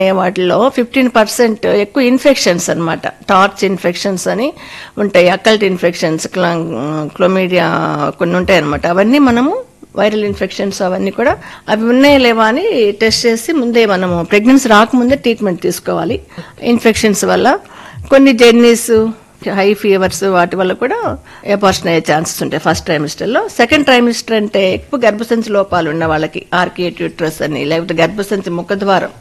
వాటిలో fifteen percent ఎక్కువ infections అన్నమాట టార్చ్ ఇన్ఫెక్షన్స్ అని ఉంటాయి అకల్ట్ ఇన్ఫెక్షన్స్ క్లోమీడియా కొన్ని ఉంటాయి అనమాట అవన్నీ మనము వైరల్ ఇన్ఫెక్షన్స్ అవన్నీ కూడా అవి ఉన్నాయా లేవా అని టెస్ట్ చేసి ముందే మనము ప్రెగ్నెన్సీ రాకముందే ట్రీట్మెంట్ తీసుకోవాలి ఇన్ఫెక్షన్స్ వల్ల కొన్ని జెర్నీస్ హై ఫీవర్స్ వాటి వల్ల కూడా ఎబార్షన్ అయ్యే ఛాన్సెస్ ఉంటాయి ఫస్ట్ ట్రైమిస్టర్ లో సెకండ్ ట్రైమిస్టర్ అంటే ఎక్కువ గర్భసంచి లోపాలు ఉన్న వాళ్ళకి ఆర్కియేట్ యూట్రస్ అని లేకపోతే గర్భసంచి ముఖద్వారం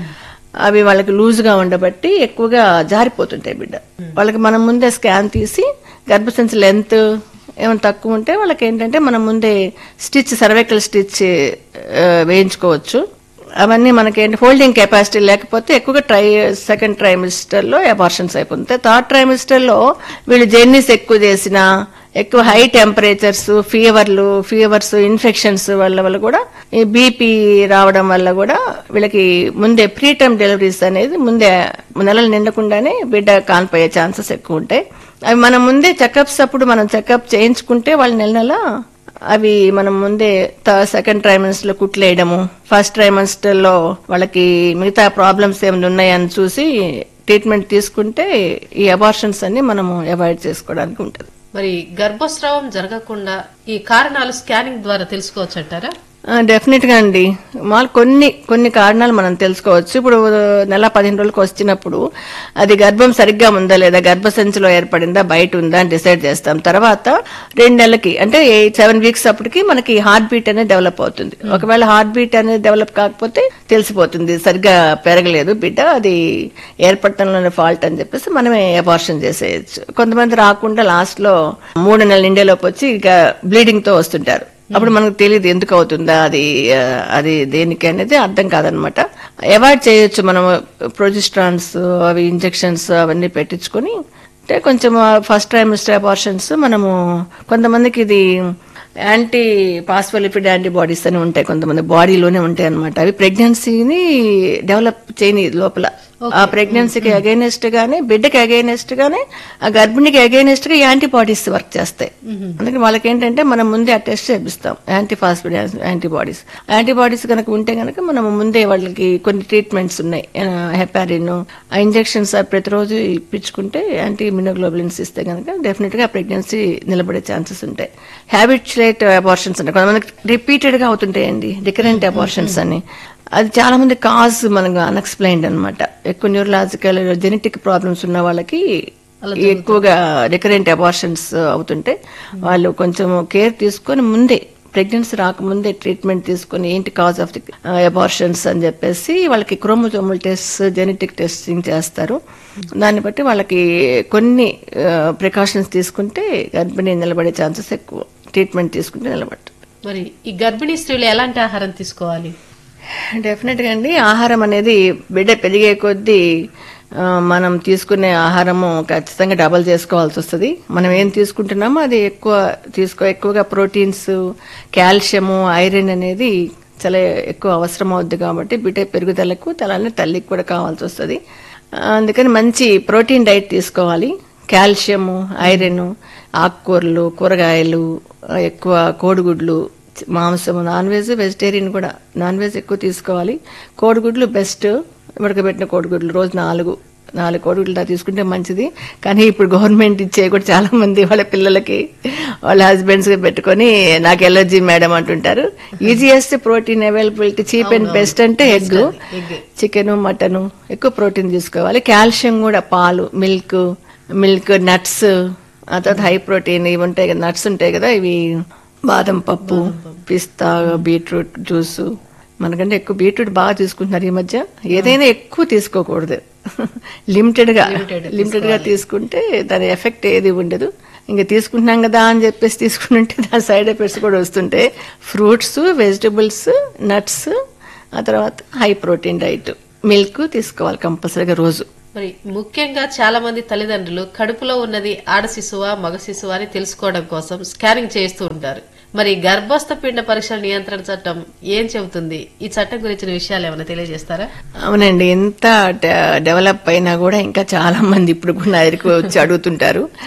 అవి వాళ్ళకి లూజ్ గా ఉండబట్టి ఎక్కువగా జారిపోతుంటాయి బిడ్డ వాళ్ళకి మనం ముందే స్కాన్ తీసి గర్భసంచి లెంత్ ఏమైనా తక్కువ ఉంటే వాళ్ళకి ఏంటంటే మనం ముందే స్టిచ్ సర్వైకల్ స్టిచ్ వేయించుకోవచ్చు అవన్నీ మనకి హోల్డింగ్ కెపాసిటీ లేకపోతే ఎక్కువగా ట్రై సెకండ్ ట్రైమిస్టర్ లో అబార్షన్స్ అయిపోతాయి థర్డ్ ట్రైమిస్టర్ లో వీళ్ళు జర్నీస్ ఎక్కువ చేసినా ఎక్కువ హై టెంపరేచర్స్ ఫీవర్లు ఫీవర్స్ ఇన్ఫెక్షన్స్ వల్ల వల్ల కూడా ఈ బీపీ రావడం వల్ల కూడా వీళ్ళకి ముందే ప్రీ టైమ్ డెలివరీస్ అనేది ముందే నెలలు నిండకుండానే బిడ్డ కానిపోయే ఛాన్సెస్ ఎక్కువ ఉంటాయి అవి మనం ముందే చెకప్స్ అప్పుడు మనం చెకప్ చేయించుకుంటే వాళ్ళు నెల నెల అవి మనం ముందే సెకండ్ ట్రైమెస్టర్ లో కుట్లేయడము ఫస్ట్ ట్రైమెస్టర్ లో వాళ్ళకి మిగతా ప్రాబ్లమ్స్ ఏమైనా ఉన్నాయని చూసి ట్రీట్మెంట్ తీసుకుంటే ఈ అబార్షన్స్ అన్ని మనము అవాయిడ్ చేసుకోవడానికి ఉంటుంది మరి గర్భస్రావం జరగకుండా ఈ కారణాలు స్కానింగ్ ద్వారా తెలుసుకోవచ్చు అంటారా డెఫినెట్ గా అండి మాల్ కొన్ని కొన్ని కారణాలు మనం తెలుసుకోవచ్చు ఇప్పుడు నెల పదిహేను రోజులకు వచ్చినప్పుడు అది గర్భం సరిగ్గా ఉందా లేదా గర్భసంచిలో ఏర్పడిందా బయట ఉందా అని డిసైడ్ చేస్తాం తర్వాత రెండు నెలలకి అంటే సెవెన్ వీక్స్ అప్పటికి మనకి హార్ట్ బీట్ అనేది డెవలప్ అవుతుంది ఒకవేళ హార్ట్ బీట్ అనేది డెవలప్ కాకపోతే తెలిసిపోతుంది సరిగ్గా పెరగలేదు బిడ్డ అది ఏర్పడటంలోనే ఫాల్ట్ అని చెప్పేసి మనమే అబార్షన్ చేసేయచ్చు కొంతమంది రాకుండా లాస్ట్ లో మూడు నెలల నిండేలోపు వచ్చి ఇక బ్లీడింగ్ తో వస్తుంటారు అప్పుడు మనకు తెలియదు ఎందుకు అవుతుందా అది ఆ, అది దేనికి అనేది అర్థం కాదనమాట అవాయిడ్ చేయొచ్చు మనం ప్రొజిస్ట్రాన్స్ అవి ఇంజెక్షన్స్ అవన్నీ పెట్టించుకొని అంటే కొంచెం ఫస్ట్ ట్రైమిస్టర్ అబార్షన్స్ మనము కొంతమందికి ఇది యాంటీ పాస్ఫోలిపిడ్ యాంటీబాడీస్ అని ఉంటాయి కొంతమంది బాడీలోనే ఉంటాయి అనమాట అవి ప్రెగ్నెన్సీని డెవలప్ చేయని లోపల ఆ ప్రెగ్నెన్సీకి అగైనెస్ట్ గానే బిడ్డకి అగైనెస్ట్ గానే ఆ గర్భిణికి అగైనెస్ట్ గా యాంటీబాడీస్ వర్క్ చేస్తాయి అందుకని వాళ్ళకి ఏంటంటే మనం ముందే ఆ టెస్ట్ చేపిస్తాం యాంటీ ఫాస్ఫిడ్ యాంటీబాడీస్ యాంటీబాడీస్ కనుక ఉంటే కనుక మనం ముందే వాళ్ళకి కొన్ని ట్రీట్మెంట్స్ ఉన్నాయి హెపారిన్ ఆ ఇంజెక్షన్స్ ప్రతిరోజు ఇప్పించుకుంటే యాంటీ ఇమ్యూనోగ్లోబులిన్స్ ఇస్తే కనుక డెఫినెట్ గా ప్రెగ్నెన్సీ నిలబడే ఛాన్సెస్ ఉంటాయి హ్యాబిచులేట్ అబార్షన్స్ అంటే కొంతమందికి రిపీటెడ్ గా అవుతుంటాయండి రికరెంట్ అబార్షన్స్ అని అది చాలా మంది కాజ్ మనకు అన్ఎక్స్ప్లెయిన్డ్ అన్నమాట ఎక్కువ న్యూరలాజికల్ జెనెటిక్ ప్రాబ్లమ్స్ ఉన్న వాళ్ళకి ఎక్కువగా రికరెంట్ అబార్షన్స్ అవుతుంటే వాళ్ళు కొంచెం కేర్ తీసుకొని ముందే ప్రెగ్నెన్సీ రాకముందే ట్రీట్మెంట్ తీసుకొని ఏంటి కాజ్ ఆఫ్ ది అబార్షన్స్ అని చెప్పేసి వాళ్ళకి క్రోమోజోమల్ టెస్ట్ జెనెటిక్ టెస్టింగ్ చేస్తారు దాన్ని బట్టి వాళ్ళకి కొన్ని ప్రికాషన్స్ తీసుకుంటే గర్భిణీ నిలబడే ఛాన్సెస్ ఎక్కువ ట్రీట్మెంట్ తీసుకుంటే నిలబడుతుంది మరి ఈ గర్భిణీ స్త్రీలు ఎలాంటి ఆహారం తీసుకోవాలి డెఫినెట్ గా అండి ఆహారం అనేది బిడ్డ పెరిగే కొద్దీ ఆ, మనం తీసుకునే ఆహారము ఖచ్చితంగా డబల్ చేసుకోవాల్సి వస్తుంది మనం ఏం తీసుకుంటున్నామో అది ఎక్కువ తీసుకో ఎక్కువగా ప్రోటీన్స్ కాల్షియము ఐరన్ అనేది చాలా ఎక్కువ అవసరం అవుద్ది కాబట్టి బిడ్డ పెరుగుదలకు తలానే తల్లికి కూడా కావాల్సి వస్తుంది అందుకని మంచి ప్రోటీన్ డైట్ తీసుకోవాలి కాల్షియము ఐరన్ ఆకుకూరలు కూరగాయలు ఆ, ఎక్కువ కోడిగుడ్లు మాంసం నాన్ వెజ్ వెజిటేరియన్ కూడా నాన్ వెజ్ ఎక్కువ తీసుకోవాలి కోడిగుడ్లు బెస్ట్ ఉడకబెట్టిన కోడిగుడ్లు రోజు నాలుగు నాలుగు కోడిగుడ్లు దా తీసుకుంటే మంచిది కానీ ఇప్పుడు గవర్నమెంట్ ఇచ్చే కూడా చాలా మంది వాళ్ళ పిల్లలకి వాళ్ళ హస్బెండ్స్ పెట్టుకొని నాకు ఎలర్జీ మేడం అంటుంటారు easiest protein availability cheap and best అంటే ఎగ్ చికెన్ మటన్ ఎక్కువ ప్రోటీన్ తీసుకోవాలి కాల్షియం కూడా పాలు మిల్క్ మిల్క్ నట్స్ ఆ తర్వాత హై ప్రోటీన్ ఇవి ఉంటాయి కదా నట్స్ ఉంటాయి కదా ఇవి బాదం పప్పు పిస్తా బీట్రూట్ జ్యూస్ మనకంటే ఎక్కువ బీట్రూట్ బాగా తీసుకుంటున్నారు ఈ మధ్య ఏదైనా ఎక్కువ తీసుకోకూడదు లిమిటెడ్ గా లిమిటెడ్ గా తీసుకుంటే దాని ఎఫెక్ట్ ఏది ఉండదు ఇంకా తీసుకుంటున్నాం కదా అని చెప్పేసి తీసుకుంటుంటే దాని సైడ్ ఎఫెక్ట్స్ కూడా వస్తుంటాయి ఫ్రూట్స్ వెజిటబుల్స్ నట్స్ ఆ తర్వాత హై ప్రోటీన్ డైట్ మిల్క్ తీసుకోవాలి కంపల్సరీగా రోజు మరి ముఖ్యంగా చాలా మంది తల్లిదండ్రులు కడుపులో ఉన్నది ఆడ శిశువా మగ శిశువా అని తెలుసుకోవడం కోసం స్కానింగ్ చేస్తూ ఉంటారు మరి గర్భస్థ పిండ పరీక్షల నియంత్రణ చట్టం ఏం చెబుతుంది ఈ చట్టం గురించిన విషయాలు ఏమైనా తెలియజేస్తారా అవునండి ఎంత డె- డెవలప్ అయినా కూడా ఇంకా చాలా మంది ఇప్పుడు కూడా నా దగ్గరికి వచ్చి అడుగుతుంటారు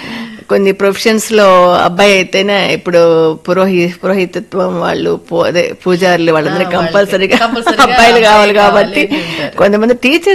కొన్ని ప్రొఫెషన్స్ లో అబ్బాయి అయితేనే ఇప్పుడు పురోహి పురోహితత్వం వాళ్ళు పూ- అదే పూజారులు వాళ్ళందరూ వాళ్ళకి కంపల్సరీగా కంపల్సరీగా అబ్బాయిలు కావాలి అబ్బాయి కాబట్టి కావాలి అని ఉంటారు. కొంతమంది టీచర్స్